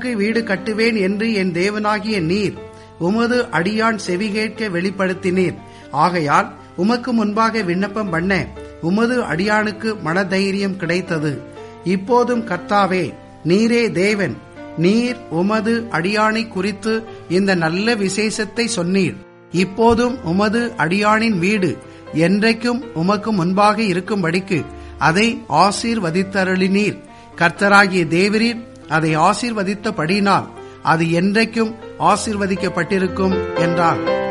உமக்கு வீடு கட்டுவேன் என்று என் தேவனாகிய நீர் உமது அடியான் செவிகேட்க வெளிப்படுத்தினீர் ஆகையால் உமக்கு முன்பாக விண்ணப்பம் பண்ண உமது அடியானுக்கு மனதைரியம் கிடைத்தது இப்போதும் கர்த்தாவே நீரே தேவன் நீர் உமது அடியானை குறித்து இந்த நல்ல விசேஷத்தை சொன்னீர் இப்போதும் உமது அடியானின் வீடு என்றைக்கும் உமக்கு முன்பாக இருக்கும்படிக்கு அதை ஆசீர்வதித்தருளினீர் கர்த்தராகிய தேவரீர் அதை ஆசீர்வதித்தபடினால் அது என்றைக்கும் ஆசீர்வதிக்கப்பட்டிருக்கும் என்றார்